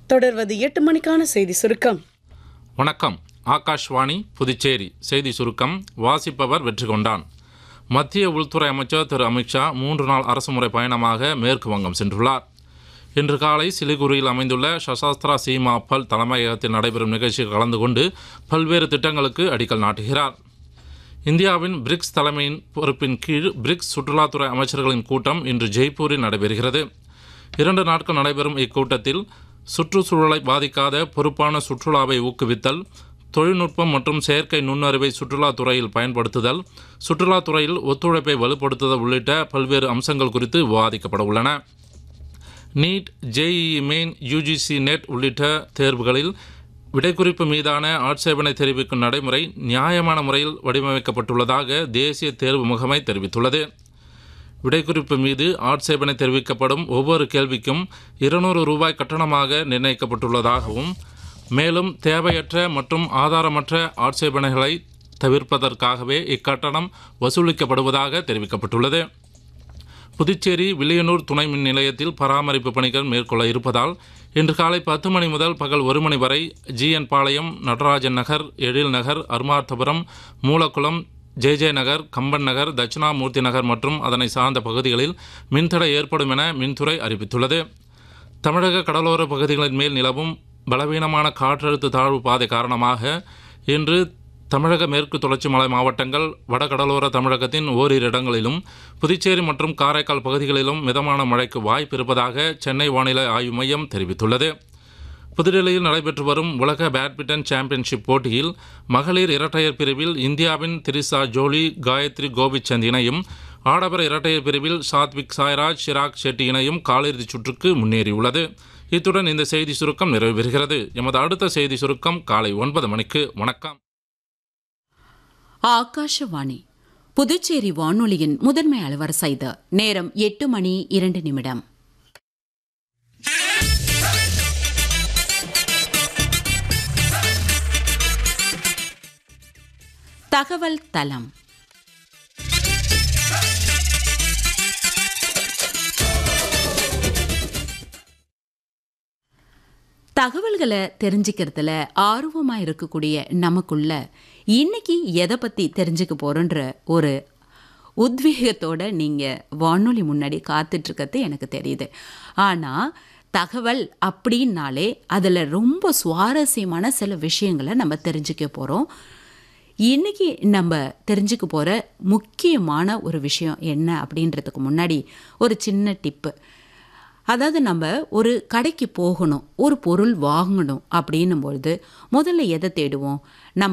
தொடர்வது எட்டு மணிக்கான செய்தி சுருக்கம் வணக்கம் ஆகாஷ்வாணி புதுச்சேரி செய்தி சுருக்கம் வாசிப்பவர் வெற்றி கொண்டான் மத்திய உள்துறை அமைச்சர் திரு அமித்ஷா மூன்று நாள் அரசுமுறை பயணமாக மேற்கு வங்கம் சென்றுள்ளார் இன்று காலை சிலிகுரியில் அமைந்துள்ள சசாஸ்திரா சீமா பல் தலைமையகத்தில் நடைபெறும் நிகழ்ச்சியில் கலந்து கொண்டு பல்வேறு திட்டங்களுக்கு அடிக்கல் நாட்டுகிறார் இந்தியாவின் பிரிக்ஸ் தலைமையின் பொறுப்பின் கீழ் பிரிக்ஸ் சுற்றுலாத்துறை அமைச்சர்களின் கூட்டம் இன்று ஜெய்ப்பூரில் நடைபெறுகிறது இரண்டு நாட்கள் நடைபெறும் இக்கூட்டத்தில் சுற்றுச்சூழலை பாதிக்காத பொறுப்பான சுற்றுலாவை ஊக்குவித்தல் தொழில்நுட்பம் மற்றும் செயற்கை நுண்ணறிவை சுற்றுலாத்துறையில் பயன்படுத்துதல் சுற்றுலாத்துறையில் ஒத்துழைப்பை வலுப்படுத்துதல் உள்ளிட்ட பல்வேறு அம்சங்கள் குறித்து விவாதிக்கப்பட உள்ளன NEET JEE main UGC NET உள்ளிட்ட தேர்வுகளில் விடைக்குறிப்பு மீதான ஆட்சேபனை தெரிவிக்கும் நடைமுறை நியாயமான முறையில் வடிவமைக்கப்பட்டுள்ளதாக தேசிய தேர்வு முகமை தெரிவித்துள்ளது விடைக்குறிப்பு மீது ஆட்சேபனை தெரிவிக்கப்படும் ஒவ்வொரு கேள்விக்கும் இருநூறு ரூபாய் கட்டணமாக நிர்ணயிக்கப்பட்டுள்ளதாகவும் மேலும் தேவையற்ற மற்றும் ஆதாரமற்ற ஆட்சேபனைகளை தவிர்ப்பதற்காகவே இக்கட்டணம் வசூலிக்கப்படுவதாக தெரிவிக்கப்பட்டுள்ளது புதுச்சேரி வில்லியனூர் துணை மின் நிலையத்தில் பராமரிப்பு பணிகள் மேற்கொள்ள இருப்பதால் இன்று காலை பத்து மணி முதல் பகல் ஒரு மணி வரை GN Palayam Natarajan Nagar Ezhil Nagar Arumarthapuram Moolakulam J J Nagar Kamban Nagar Dakshinamurthy Nagar மற்றும் அதனை சார்ந்த பகுதிகளில் மின்தடை ஏற்படும் என மின்துறை அறிவித்துள்ளது தமிழக கடலோர பகுதிகளின் மேல் நிலவும் பலவீனமான காற்றழுத்த தாழ்வு பாதை காரணமாக இன்று தமிழக மேற்கு தொடர்ச்சி மலை மாவட்டங்கள் வடகடலோர தமிழகத்தின் ஓரிரு இடங்களிலும் புதுச்சேரி மற்றும் காரைக்கால் பகுதிகளிலும் மிதமான மழைக்கு வாய்ப்பு இருப்பதாக சென்னை வானிலை ஆய்வு மையம் தெரிவித்துள்ளது புதுடெல்லியில் நடைபெற்று வரும் உலக பேட்மிண்டன் சாம்பியன்ஷிப் போட்டியில் மகளிர் இரட்டையர் பிரிவில் இந்தியாவின் திரிசா ஜோலி காயத்ரி கோபிச்சந்த் இணையும் ஆடவர் இரட்டையர் பிரிவில் சாத்விக் சாய்ராஜ் சிராக் ஷெட்டி இணையும் காலிறுதிச் சுற்றுக்கு முன்னேறியுள்ளது இத்துடன் இந்த செய்தி சுருக்கம் நிறைவு பெறுகிறது எமது அடுத்த செய்தி சுருக்கம் காலை ஒன்பது மணிக்கு வணக்கம் ஆகாஷவாணி புதுச்சேரி வானொலியின் முதன்மை அலுவலர் இது நேரம் எட்டு மணி இரண்டு நிமிடம் தகவல் தளம் தகவல்களை தெரிஞ்சுக்கிறதுல ஆர்வமாக இருக்கக்கூடிய நமக்குள்ள இன்னைக்கு எதை பற்றி தெரிஞ்சுக்க போகிறோன்ற ஒரு உத்வேகத்தோட நீங்கள் வானொலி முன்னாடி காத்துட்ருக்கிறது எனக்கு தெரியுது ஆனால் தகவல் அப்படின்னாலே அதில் ரொம்ப சுவாரஸ்யமான சில விஷயங்களை நம்ம தெரிஞ்சுக்க போகிறோம் இன்னைக்கு நம்ம தெரிஞ்சுக்க போகிற முக்கியமான ஒரு விஷயம் என்ன அப்படின்றதுக்கு முன்னாடி ஒரு சின்ன டிப்பு அதாவது நம்ம ஒரு கடைக்கு போகணும் ஒரு பொருள் வாங்கணும் அப்படின்னும் பொழுது முதல்ல எதை தேடுவோம் நம்ம